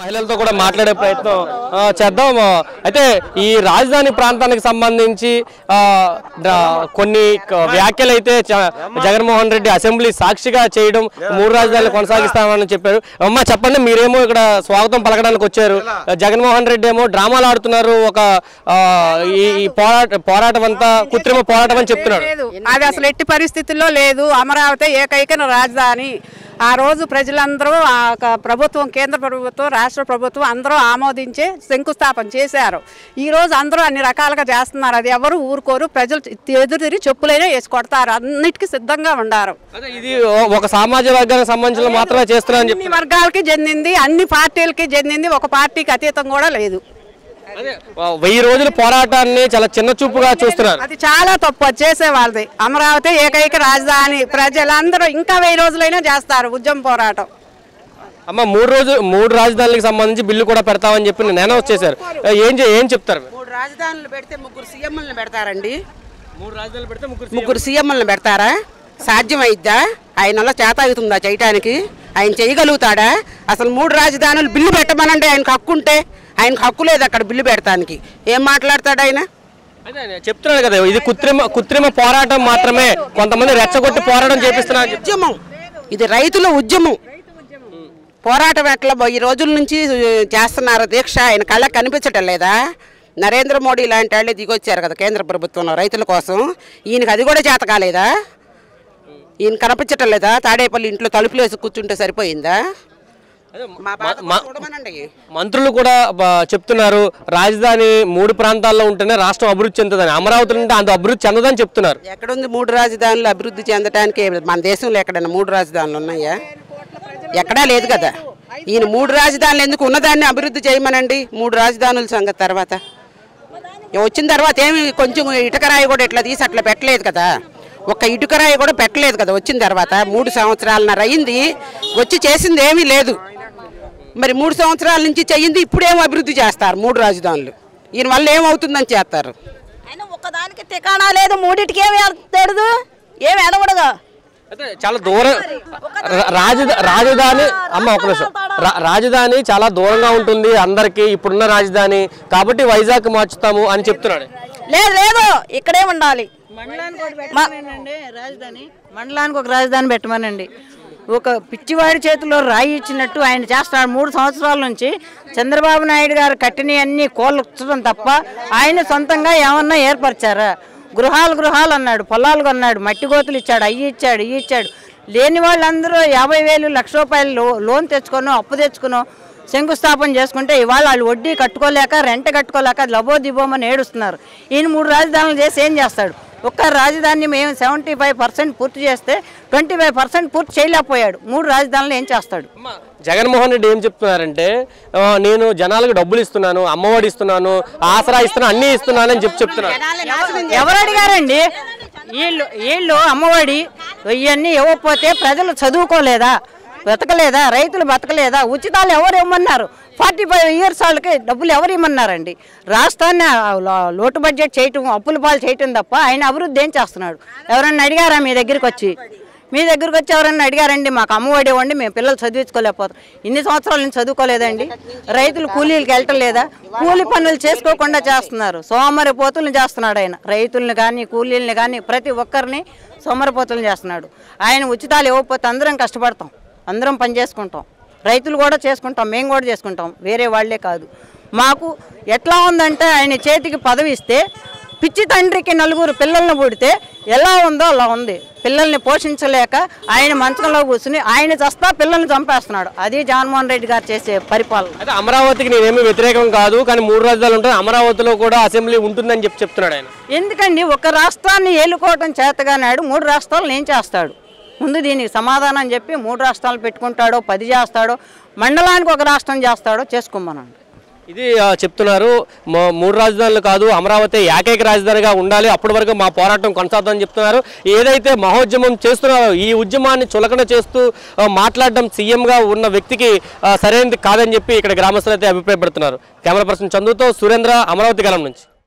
మహిళలతో కూడా మాట్లాడే ప్రయత్నం ఆ, చేద్దాం ఆ, అయితే ఈ రాజధాని ప్రాంతానికి సంబంధించి ఆ, ద- కొన్ని క- వ్యాఖ్యలు అయితే చ- జగన్మోహన్ రెడ్డి అసెంబ్లీ సాక్షిగా చేయడం మూడు రాజధానులు కొనసాగిస్తామని చెప్పారు అమ్మ చెప్పండి మీరేమో ఇక్కడ స్వాగతం పలకడానికి వచ్చారు జగన్మోహన్ రెడ్డి ఏమో డ్రామాలు ఆడుతున్నారు ఒక ఆ, ఈ ఈ పోరాట పోరాటం అంతా కృత్రిమ పోరాటం అని చెప్తున్నాడు లేదు అది అసలు ఎట్టి పరిస్థితుల్లో లేదు అమరావతి ఏకైక రాజధాని ఆ రోజు ప్రజలందరూ ఆ యొక్క ప్రభుత్వం కేంద్ర ప్రభుత్వం రాష్ట్ర ప్రభుత్వం అందరూ ఆమోదించే శంకుస్థాపన చేశారు ఈ రోజు అందరూ అన్ని రకాలుగా చేస్తున్నారు అది ఎవరు ఊరుకోరు ప్రజలు ఎదురు తిరిగి చెప్పులైనా వేసి కొడతారు అన్నిటికీ సిద్ధంగా ఉండారు అదే ఇది ఓ- ఒక సామాజిక వర్గానికి సంబంధించిన మాత్రమే చేస్తున్నారని చెప్పి అన్ని వర్గాలకి చెందింది అన్ని పార్టీలకి చెందింది ఒక పార్టీకి అతీతం కూడా లేదు అదే ఆ, వెయ్యి రోజుల పోరాటాన్ని చాలా చిన్న చూపుగా చూస్తున్నారు అది చాలా తప్పు అది చేసే వాళ్ళది అమరావతి ఏకైక రాజధాని ప్రజలందరూ ఇంకా వెయ్యి రోజులైనా చేస్తారు ఉద్యమ పోరాటం అమ్మ మూడు రోజు మూడు రాజధానులకు సంబంధించి బిల్లు కూడా పెడతామని చెప్పి నేను అనౌన్స్ చేశారు ఆ, ఏం చే- ఏం చెప్తారు మీరు? మూడు రాజధానులు పెడితే ముగ్గురు సీఎంలను పెడతారండి మూడు రాజధానులు పెడితే ముగ్గురు ముగ్గురు సీఎంలను పెడతారా సాధ్యమైద్దా ఆయన వల్ల చేత అవుతుందా చేయటానికి ఆయన చేయగలుగుతాడా అసలు మూడు రాజధానులు బిల్లు పెట్టమనండి ఆయనకు హక్కు ఉంటే ఆయనకు హక్కు లేదు అక్కడ బిల్లు పెడతానికి ఏం మాట్లాడతాడు ఆయన అదే నేను చెప్తున్నాను కదా ఇది కృత్రిమ కృత్రిమ పోరాటం మాత్రమే కొంతమంది రెచ్చగొట్టి పోరాటం చేపిస్తున్నారు అని చెప్పి. ఉద్యమం ఇది రైతుల ఉద్యమం పోరాటం ఎట్లా ఈ రోజుల నుంచి చేస్తున్నారు దీక్ష ఆయన కళ్ళకి కనిపించటం లేదా నరేంద్ర మోడీ లాంటి వాళ్ళే దిగొచ్చారు కదా కేంద్ర ప్రభుత్వంలో రైతుల కోసం ఈయనకి అది కూడా చేత కాలేదా ఈయన కనిపించటం లేదా తాడేపల్లి ఇంట్లో తలుపులు వేసి కూర్చుంటే సరిపోయిందా మా బాధ మా- చూడమనండి మంత్రులు కూడా బ- చెప్తున్నారు రాజధాని మూడు ప్రాంతాల్లో ఉంటేనే రాష్ట్రం అభివృద్ధి చెందుతుందని అమరావతి నుండి అంత అభివృద్ధి చెందదని చెప్తున్నారు ఎక్కడుంది మూడు రాజధానులు అభివృద్ధి చెందడానికి మన దేశంలో ఎక్కడైనా మూడు రాజధానులు ఉన్నాయా ఎక్కడా లేదు కదా ఈయన మూడు రాజధానులు ఎందుకు ఉన్నదాన్ని అభివృద్ధి చేయమనండి మూడు రాజధానుల సంగతి తర్వాత ఇక వచ్చిన తర్వాత ఏమి కొంచెం ఇటుకరాయి కూడా ఇట్లా తీసి అట్లా పెట్టలేదు కదా ఒక్క ఇటుకరాయి కూడా పెట్టలేదు కదా వచ్చిన తర్వాత మూడు సంవత్సరాలన్నర అయింది వచ్చి చేసింది ఏమీ లేదు మరి మూడు సంవత్సరాల నుంచి చెయ్యింది ఇప్పుడేమో అభివృద్ధి చేస్తారు మూడు రాజధానులు ఈయన వల్ల ఏమవుతుందని చేస్తారు అయినా ఒక్కదానికి తికాణా లేదు మూడింటికి ఏమి తెడదు ఏమి ఎడగడదు అయితే చాలా దూరం రా- రాజధా రాజధాని అమ్మ ఒక నిమిషం రా- రాజధాని చాలా దూరంగా ఉంటుంది అందరికి ఇప్పుడున్న రాజధాని కాబట్టి వైజాగ్ మార్చుతాము అని చెప్తున్నాడు లేదు లేదు ఇక్కడే ఉండాలి మండలానికి ఒకటి పెట్టమనండి రాజధాని మండలానికి ఒక రాజధాని పెట్టమనండి ఒక పిచ్చివాడి చేతిలో రాయి ఇచ్చినట్టు ఆయన చేస్తున్నాడు మూడు సంవత్సరాల నుంచి చంద్రబాబు నాయుడు గారు కట్టినవి అన్ని కోళ్ళుచ్చడం తప్ప ఆయన సొంతంగా ఏమన్నా ఏర్పరిచారా గృహాలు గృహాలు అన్నాడు పొలాలు కొన్నాడు మట్టి గోతులు ఇచ్చాడు అయ్యి ఇచ్చాడు ఇవి ఇచ్చాడు లేని వాళ్ళందరూ యాభై వేలు లక్ష రూపాయలు లో- లోన్ తెచ్చుకోను అప్పు తెచ్చుకునో శంకుస్థాపన చేసుకుంటే ఇవాళ వాళ్ళు వడ్డీ కట్టుకోలేక రెంట్ కట్టుకోలేక లబో దిబోమని ఏడుస్తున్నారు ఈయన మూడు రాజధానులు చేసి ఏం చేస్తాడు ఒక్క రాజధాని మేము సెవెంటీ ఫైవ్ పర్సెంట్ పూర్తి చేస్తే ట్వంటీ ఫైవ్ పర్సెంట్ పూర్తి చేయలేకపోయాడు మూడు రాజధానులు ఏం చేస్తాడు అమ్మ, జగన్మోహన్ రెడ్డి ఏం చెప్తున్నారంటే ఆ, నేను జనాలకు డబ్బులు ఇస్తున్నాను అమ్మఒడి ఇస్తున్నాను ఆసరా ఇస్తున్నాను అన్ని ఇస్తున్నాను అని చెప్పి చెప్తున్నారు ఎవరు అడిగారండి వీళ్ళు వీళ్ళు అమ్మఒడి ఇవన్నీ ఇవ్వకపోతే ప్రజలు చదువుకోలేదా బ్రతకలేదా రైతులు బతకలేదా ఉచితాలు ఎవరు ఇవ్వమన్నారు ఫార్టీ ఫైవ్ ఇయర్స్ వాళ్ళకి డబ్బులు ఎవరు ఇవ్వమన్నారండి రాష్ట్రాన్ని ఆ లో- లోటు బడ్జెట్ చేయటం అప్పుల పాలు చేయటం తప్ప ఆయన అభివృద్ధి ఏం చేస్తున్నాడు ఎవరన్నా అడిగారా మీ దగ్గరికి వచ్చి మీ దగ్గరికి వచ్చి ఎవరన్నా అడిగారండి మాకు అమ్మఒడి ఇవ్వండి మేము పిల్లలు చదివించుకోలేకపోతాం ఇన్ని సంవత్సరాల నుంచి చదువుకోలేదండి రైతులు కూలీలకు వెళ్ళటం లేదా కూలి పనులు చేసుకోకుండా చేస్తున్నారు సోమరిపోతులను చేస్తున్నాడు ఆయన రైతుల్ని కానీ కూలీల్ని కానీ ప్రతి ఒక్కరిని సోమరిపోతులను చేస్తున్నాడు ఆయన ఉచితాలు ఇవ్వకపోతే అందరం కష్టపడతాం అందరం పని చేసుకుంటాం రైతులు కూడా చేసుకుంటాం మేము కూడా చేసుకుంటాం వేరే వాళ్ళే కాదు మాకు ఎట్లా ఉందంటే ఆయన చేతికి పదవి ఇస్తే పిచ్చి తండ్రికి నలుగురు పిల్లల్ని పుడితే ఎలా ఉందో అలా ఉంది పిల్లల్ని పోషించలేక ఆయన మంచంలో కూర్చుని ఆయన చస్తా పిల్లల్ని చంపేస్తున్నాడు అది జగన్మోహన్ రెడ్డి గారు చేసే పరిపాలన అయితే అమరావతికి నేనేమి వ్యతిరేకం కాదు కానీ మూడు రాజధానులు ఉంటాయి అమరావతిలో కూడా అసెంబ్లీ ఉంటుందని చెప్పి చెప్తున్నాడు ఆయన ఎందుకండి ఒక రాష్ట్రాన్ని ఏలుకోవటం చేతగానాడు మూడు రాష్ట్రాలను ఏం చేస్తాడు ముందు దీనికి సమాధానం చెప్పి మూడు రాష్ట్రాలు పెట్టుకుంటాడో పది చేస్తాడో మండలానికి ఒక రాష్ట్రం చేస్తాడో చేసుకోమనండి ఇది ఆ, చెప్తున్నారు మూ- మూడు రాజధానులు కాదు అమరావతి ఏకైక రాజధానిగా ఉండాలి అప్పటి వరకు మా పోరాటం కొనసాగుతుందని చెప్తున్నారు ఏదైతే మహోద్యమం చేస్తున్నారో ఈ ఉద్యమాన్ని చులకన చేస్తూ ఆ, మాట్లాడడం సీఎంగా ఉన్న వ్యక్తికి ఆ, సరైనది కాదని చెప్పి ఇక్కడ గ్రామస్తులు అయితే అభిప్రాయపడుతున్నారు కెమెరా పర్సన్ చందుతో సురేంద్ర అమరావతి గలం నుంచి